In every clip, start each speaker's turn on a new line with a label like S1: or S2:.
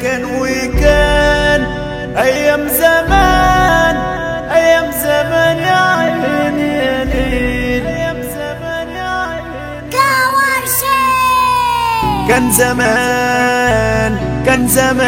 S1: كان وكان ايام زمان ايام زمان يا عيني يا ليل ايام زمان يا عيني كان زمان كان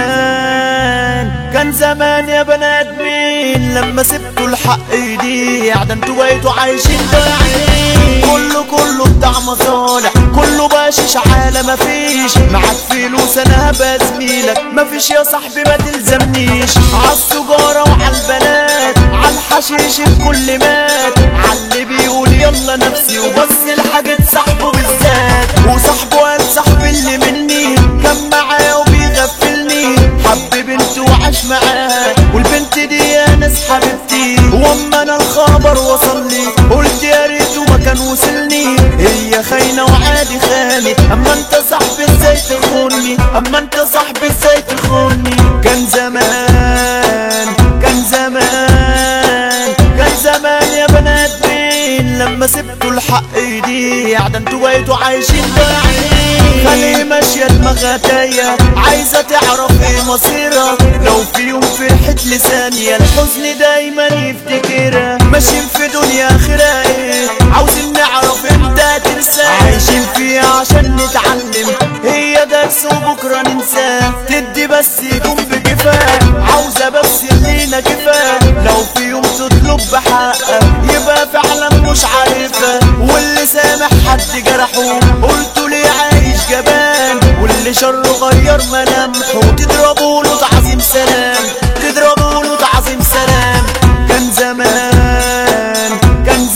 S1: زمان كان زمان يا بني ادمين لما سبتوا الحق يضيع ده انتوا بقيتوا عايشين ضايعين كله كله بتاع مصالح كله باشش على مفيش معاك فلوس انا هبقى زميلك مفيش يا صاحبي ما تلزمنيش عالسجارة وعالبنات عالحشيش الكل مات عاللي بيقول يلا نفسي وبص لحاجة صاحبه بالذات وصاحبه قال صاحبي اللي مني كان معايا وبيغفلني حب بنت وعاش معاها والبنت دي يا ناس حبيبتي واما انا الخبر وصل لي قلت يا ريته ما كان وصلني هي خاينه وعادي خانت اما انت صاحبي ازاي تخوني اما انت صاحبي ازاي تخوني كان زمان كان زمان كان زمان يا بنات مين لما سبتوا الحق يضيع ده انتوا بقيتوا عايشين ضايعين خلي ماشية دماغها تايه عايزة تعرف ايه مصيرها لو في يوم فرحت لثانية الحزن دايما يفتكرها ماشيين في دنيا اخرها ايه عاوزين نعرف امتى تنسى عايشين فيها عشان نتعلم هي درس وبكرة ننساه تدي بس يكون بكفاية عاوزة بس اللينا كفاية لو في يوم تطلب بحقك يبقى فعلا مش عارفة واللي سامح حد جرحه قلت ليه عايش جبان واللي شره غير ملامحه تضربوا له تعظيم سلام تضربوا له تعظيم سلام كان زمان كان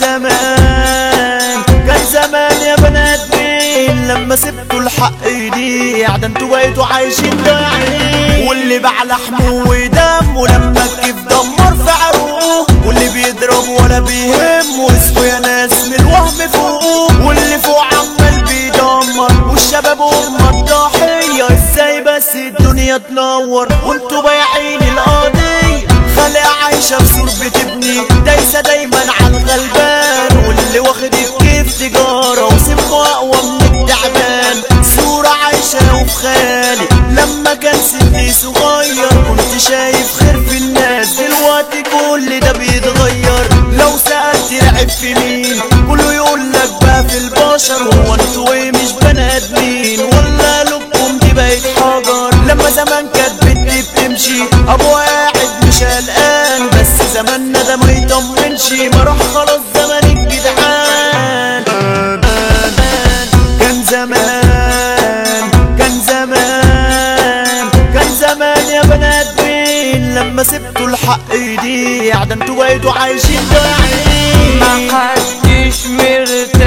S1: زمان كان زمان يا بنات مين لما سبتوا الحق يضيع ده انتوا بقيتوا عايشين ضايعين واللي باع لحمه ودمه لما الكيف دمر في عروقه واللي بيضرب ولا بيهم واسمه يا ناس من الوهم فوقه واللي فوق عمال بيدمر والشباب هم الضحية ازاي بس الدنيا تنور وانتوا بايعين القضية خلق عايشة بسور بتبني دايسة دايما على الغلبان واللي واخد الكيف تجارة وسمه أقوى من التعبان صورة عايشة وفي خيالي لما كان سني صغير كنت شايف خير في الناس دلوقتي كل ده بيتغير لو سألت لعب في مين كله يقول لك بقى في البشر هو انتوا ايه مش بني ادمين ولا لكم دي بقت حجر لما زمان كانت بنتي بتمشي ابو قاعد مش قلقان بس زماننا ده ما يطمنش ما راح خلاص زمان الجدعان كان زمان كان زمان كان زمان يا بنات مين لما سبتوا الحق يضيع ده انتوا بقيتوا عايشين ضايعين
S2: محدش مرتاح